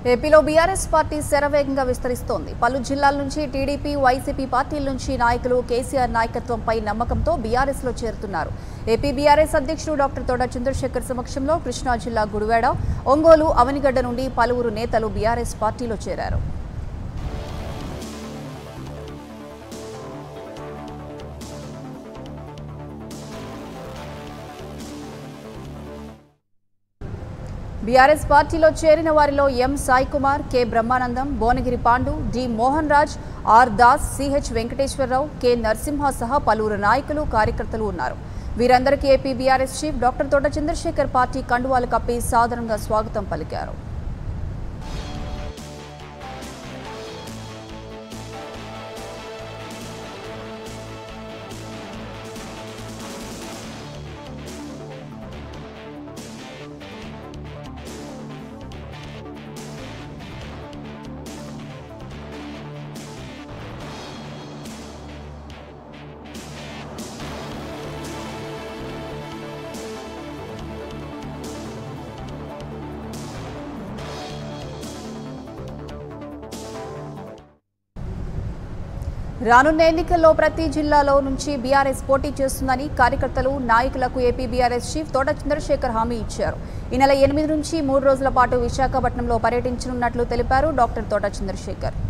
ఏపీలో BRS party శరవేగంగా విస్తరిస్తోంది పలు జిల్లాల నుంచి టీడీపీ వైసీపీ పార్టీల నుంచి నాయకులు కేసీఆర్ నాయకత్వంపై నమ్మకంతో బీఆర్ఎస్ లో చేరుతున్నారు ఏపీ బీఆర్ఎస్ అధ్యక్షుడు డాక్టర్ తోట చంద్రశేఖర్ సమక్షంలో కృష్ణా జిల్లా గుడివాడ ఒంగోలు అవనిగడ్డ నుండి పలువురు నేతలు బీఆర్ఎస్ పార్టీలో చేరారు బీఆర్ఎస్ పార్టీలో చేరిన వారిలో M Sai Kumar K Brahmanandam Bhuvanagiri Pandu D Mohan Raj R Das CH Venkateswara Rao K Narasimha సహా పలువురు నాయకులు కార్యకర్తలు ఉన్నారు వీరందరికీ ఏపీ బీఆర్ఎస్ చీఫ్ డాక్టర్ తోట చంద్రశేఖర్ పార్టీ కండువాలు కప్పి సాధారణంగా స్వాగతం పలికారు రానున్న ఎన్నికల్లో ప్రతి జిల్లాలో నుంచి బీఆర్ఎస్ పోటీ చేస్తుందని కార్యకర్తలు నాయకులకు ఏపీ బీఆర్ఎస్ చీఫ్ తోట చంద్రశేఖర్ హామీ ఇచ్చారు ఈ నెల ఎనిమిది నుంచి మూడు రోజుల పాటు విశాఖపట్నంలో పర్యటించనున్నట్లు తెలిపారు డాక్టర్ తోట చంద్రశేఖర్